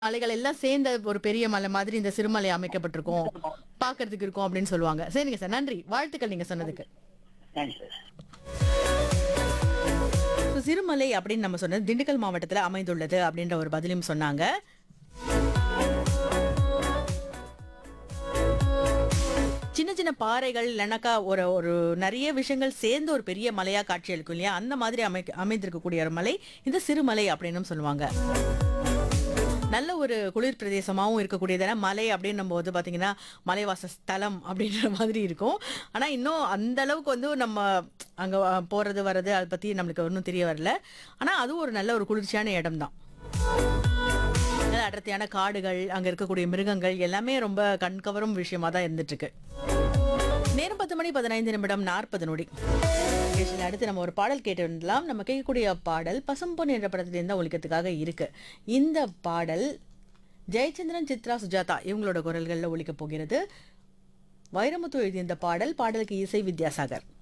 மலைகள் எல்லாம் சேர்ந்த ஒரு பெரிய மலை மாதிரி இந்த சிறுமலை அமைக்கப்பட்டிருக்கும் பார்க்கிறதுக்கு இருக்கும் அப்படின்னு சொல்லுவாங்க சரிங்க சார் நன்றி வாழ்த்துக்கள் நீங்க சொன்னதுக்கு தேங்க்ஸ் சார் So, சிறுமலை அப்படின்னு நம்ம சொன்னது திண்டுக்கல் மாவட்டத்துல அமைந்துள்ளது அப்படின்ற ஒரு பதிலும் சொன்னாங்க சின்ன சின்ன பாறைகள் இல்லைனாக்கா ஒரு ஒரு நிறைய விஷயங்கள் சேர்ந்து ஒரு பெரிய மலையா காட்சி அளிக்கும் இல்லையா அந்த மாதிரி அமை அமைந்திருக்கக்கூடிய ஒரு மலை இந்த சிறுமலை அப்படின்னு சொல்லுவாங்க நல்ல ஒரு குளிர் பிரதேசமாகவும் இருக்கக்கூடியதான மலை அப்படின்னும் போது பார்த்தீங்கன்னா மலைவாச ஸ்தலம் அப்படின்ற மாதிரி இருக்கும் ஆனால் இன்னும் அந்த அளவுக்கு வந்து நம்ம அங்கே போகிறது வர்றது அதை பற்றி நம்மளுக்கு ஒன்றும் தெரிய வரல ஆனால் அதுவும் ஒரு நல்ல ஒரு குளிர்ச்சியான இடம் தான் நல்ல அடர்த்தியான காடுகள் அங்கே இருக்கக்கூடிய மிருகங்கள் எல்லாமே ரொம்ப கண்கவரும் விஷயமா தான் இருந்துட்டு இருக்கு நேரம் பத்து மணி பதினைந்து நிமிடம் நாற்பது நொடி நிகழ்ச்சியில் அடுத்து நம்ம ஒரு பாடல் கேட்டு வரலாம் நம்ம கேட்கக்கூடிய பாடல் பசும்பொன் என்ற படத்திலிருந்து ஒழிக்கிறதுக்காக இருக்கு இந்த பாடல் ஜெயச்சந்திரன் சித்ரா சுஜாதா இவங்களோட குரல்களில் ஒழிக்கப் போகிறது வைரமுத்து எழுதிய இந்த பாடல் பாடலுக்கு இசை வித்யாசாகர்